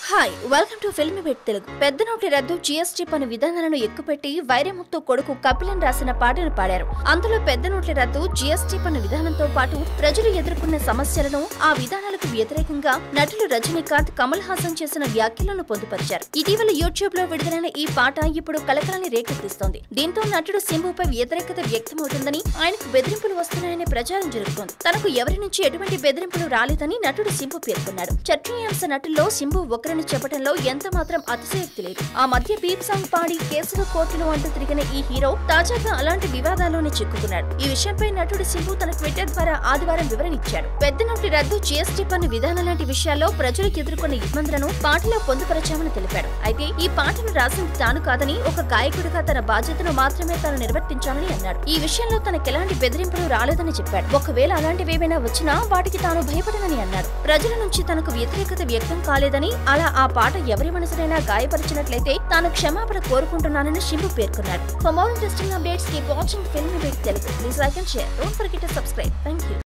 hi welcome to film beat Telugu పెద్ద నోటి రద్దు జీఎస్టీ పన్ను విధానాలను ఎక్కుపెట్టి వైరముత్తు కొడుకు కపిలన్ రాసిన పాటను పాడారు అందులో పెద్ద నోట్ల రద్దు జీఎస్టీ పన్ను విధానంతో పాటు ప్రజలు ఎదుర్కొన్న సమస్యలను ఆ విధానాలకు వ్యతిరేకంగా నటులు రజనీకాంత్ కమల్ హాసన్ చేసిన వ్యాఖ్యలను పొందుపరిచారు ఇటీవల యూట్యూబ్ లో విడుదలైన ఈ పాట ఇప్పుడు కలకలాన్ని రేకెత్తిస్తోంది దీంతో నటుడు సింబుపై వ్యతిరేకత వ్యక్తమవుతుందని ఆయనకు బెదిరింపులు వస్తున్నాయనే ప్రచారం జరుగుతోంది తనకు ఎవరి నుంచి ఎటువంటి బెదిరింపులు రాలేదని నటుడు సింబు పేర్కొన్నాడు చర్చనీయాంశ నటుల్లో సింబు ఒకరిని చెప్పడంలో ఎంత మాత్రం అతిశయోక్తి లేదు ఆ మధ్య బీప్ సాంగ్ పాడి కేసులు కోర్టులు అంటూ తిరిగిన ఈ హీరో తాజాగా అలాంటి వివాదాల్లోనే చిక్కుకున్నాడు ఈ విషయంపై నటుడు సింబు తన ట్విట్టర్ ద్వారా ఆదివారం వివరణ ఇచ్చాడు పెద్ద నోటి రద్దు జీఎస్టీ పన్ను విధానం లాంటి విషయాల్లో ప్రజలకు ఎదుర్కొన్న ఇబ్బందులను పాటలో పొందుపరచామని తెలిపాడు అయితే ఈ పాటను రాసింది తాను కాదని ఒక గాయకుడిగా తన బాధ్యతను మాత్రమే తాను నిర్వర్తించాలని అన్నాడు ఈ విషయంలో తనకు ఎలాంటి బెదిరింపులు రాలేదని చెప్పాడు ఒకవేళ అలాంటివి ఏవైనా వచ్చినా వాటికి తాను భయపడనని అన్నాడు ప్రజల నుంచి తనకు వ్యతిరేకత వ్యక్తం కాలేదని అలా ఆ పాట ఎవరి మనసునైనా గాయపరిచినట్లయితే తాను క్షమాపణ కోరుకుంటున్నానని షింబు పేర్కొన్నాడు for more interesting updates keep watching film Telugu please like and share don't forget to subscribe thank you